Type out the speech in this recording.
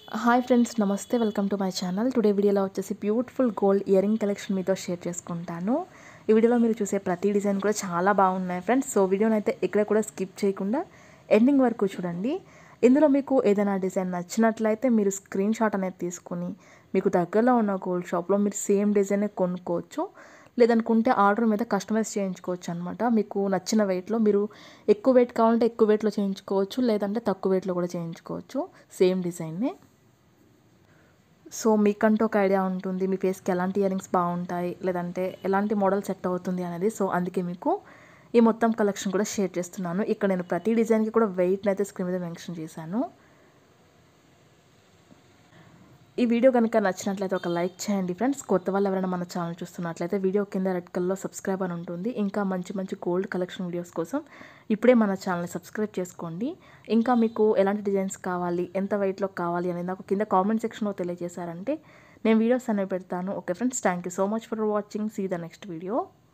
hi friends నమస్తే welcome to my channel today వీడియోలో వచ్చేసి బ్యూటిఫుల్ గోల్డ్ ఇయరింగ్ కలెక్షన్ మీతో షేర్ చేసుకుంటాను ఈ వీడియోలో మీరు చూసే ప్రతి డిజైన్ కూడా చాలా బాగున్నాయి ఫ్రెండ్స్ సో వీడియోని అయితే ఇక్కడ కూడా స్కిప్ చేయకుండా ఎండింగ్ వరకు చూడండి ఇందులో మీకు ఏదైనా డిజైన్ నచ్చినట్లయితే మీరు స్క్రీన్ షాట్ అనేది తీసుకుని మీకు దగ్గరలో ఉన్న గోల్డ్ షాప్లో మీరు సేమ్ డిజైనే కొనుక్కోవచ్చు లేదనుకుంటే ఆర్డర్ మీద కస్టమైజ్ చేయించుకోవచ్చు అనమాట మీకు నచ్చిన వెయిట్లో మీరు ఎక్కువ వెయిట్ కావాలంటే ఎక్కువ వెయిట్లో చేయించుకోవచ్చు లేదంటే తక్కువ వెయిట్లో కూడా చేయించుకోవచ్చు సేమ్ డిజైన్నే సో మీకంటూ ఒక ఐడియా ఉంటుంది మీ ఫేస్కి ఎలాంటి ఇయరింగ్స్ బాగుంటాయి లేదంటే ఎలాంటి మోడల్ సెట్ అవుతుంది అనేది సో అందుకే మీకు ఈ మొత్తం కలెక్షన్ కూడా షేర్ చేస్తున్నాను ఇక్కడ నేను ప్రతి డిజైన్కి కూడా వెయిట్ని అయితే స్క్రీన్ మీద మెన్షన్ చేశాను ఈ వీడియో కనుక నచ్చినట్లయితే ఒక లైక్ చేయండి ఫ్రెండ్స్ కొత్త వాళ్ళు ఎవరైనా మన ఛానల్ చూస్తున్నట్లయితే వీడియో కింద రెడ్ కలర్లో సబ్స్క్రైబ్ అని ఉంటుంది ఇంకా మంచి మంచి గోల్డ్ కలెక్షన్ వీడియోస్ కోసం ఇప్పుడే మన ఛానల్ని సబ్స్క్రైబ్ చేసుకోండి ఇంకా మీకు ఎలాంటి డిజైన్స్ కావాలి ఎంత వెయిట్లో కావాలి అనేది నాకు కింద కామెంట్ సెక్షన్లో తెలియజేశారంటే నేను వీడియోస్ అనేవి పెడతాను okay friends thank you so much for watching see the next video